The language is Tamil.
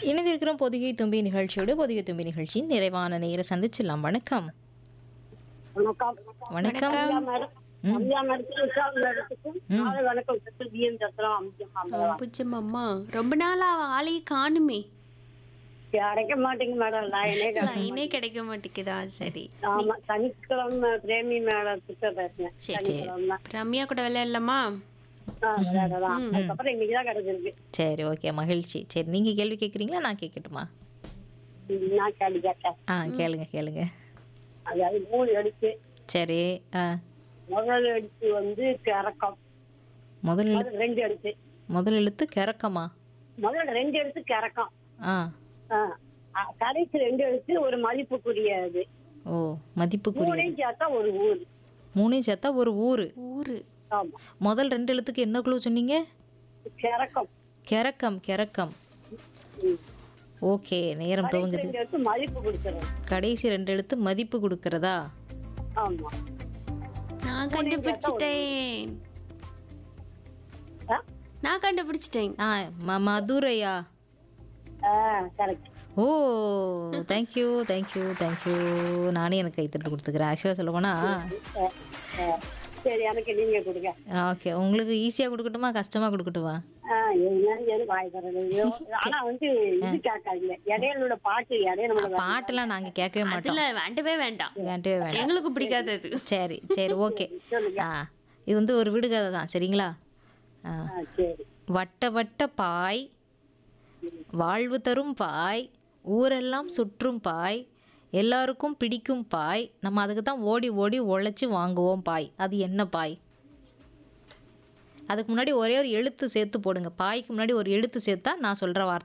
இணைந்திருக்கிறோம் பொதிகை தும்பி நிகழ்ச்சியோடு பொதிகை தும்பி நிகழ்ச்சியின் நிறைவான நேர சந்திச்சிடலாம் வணக்கம் வணக்கம் வணக்கம் ஐயா மேடம் ஐயா மேடத்துக்கு உஷா மேடத்துக்கும் நாளை வணக்கம் சத்து பிஎம் சத்திரம் அமைச்சர் புச்சம்மா ரொம்ப நாளா அவ ஆளையே காணுமே கிடைக்க மாட்டேங்க மேடம் லைனே கிடை- லைனே கிடைக்க மாட்டேங்குதா சரி ஆமா சனிக்கிழமை பிரேமி மேடத்துக்கு பேசுனேன் சரி, சரி. சனிக்கிழமை ரம்யா கூட விளையாடலாமா ஆ, விளையாடலாம் அதுக்கப்புறம் இன்னைக்கு தான் கிடைச்சிருக்கு சரி ஓகே மகிழ்ச்சி சரி நீங்க கேள்வி கேட்குறீங்களா நான் கேட்கட்டுமா நான் கேள்வி கேட்டேன் ஆ கேளுங்க கேளுங்க அதாவது மூணு எழுத்து சரி ஆ முதல் எழுத்து வந்து கிறக்கம் முதல் எழு முதல் ரெண்டு எழுத்து முதல் எழுத்து கிறக்கமா முதல்ல ரெண்டு எழுத்து கிறக்கம் ஆ ஆ, ஆ, கடைசி ரெண்டு எழுத்து ஒரு மதிப்புக்குரிய இது ஓ மதிப்புக்குரிய மூணையும் சேர்த்தா ஒரு ஊர் மூணையும் சேர்த்தா ஒரு ஊர் ஊரு ஆமா முதல் ரெண்டு எழுத்துக்கு என்ன குழு சொன்னீங்க கிறக்கம் கிறக்கம் கிறக்கம் ம். ஓகே நேரம் துவங்குது ரெண்டு எழுத்து மதிப்பு கொடுத்துறது கடைசி ரெண்டு எழுத்து மதிப்பு கொடுக்கறதா ஆமா நான் கண்டுபிடிச்சிட்டேன் ஆ? நான் கண்டுபிடிச்சிட்டேன் ஆ ம மதுரையா ஆ கரெக்ட் ஓ தேங்க்யூ தேங்க்யூ தேங்க்யூ நானே எனக்கு கைத்தட்டு கொடுத்துக்கிறேன் ஆக்சுவலாக சொல்ல போனால் சரி எனக்கு நீங்க கொடுங்க ஓகே உங்களுக்கு ஈஸியாக கொடுக்கட்டுமா கஷ்டமாக கொடுக்கட்டுமா ஆ, என்ன எது வாய் தரது ஐயோ, ஆனா வந்து இது கேட்காதீங்க இடையில பாட்டு இடையில பாட்டெல்லாம் நாங்கள் கேட்கவே மாட்டோம் அதுல வேண்டவே வேண்டாம் வேண்டவே வேண்டாம் எங்களுக்கு பிடிக்காது அது சரி சரி ஓகே ஆ இது வந்து ஒரு விடுகதை தான் சரிங்களா ஆ சரி வட்ட வட்ட பாய் வாழ்வு தரும் பாய் ஊரெல்லாம் சுற்றும் பாய் எல்லாருக்கும் பிடிக்கும் பாய் நம்ம அதுக்கு தான் ஓடி ஓடி உழைச்சி வாங்குவோம் பாய் அது என்ன பாய் அதுக்கு முன்னாடி ஒரே ஒரு எழுத்து சேர்த்து போடுங்க பாய்க்கு முன்னாடி ஒரு எழுத்து சேர்த்தா நான் சொல்கிற வார்த்தை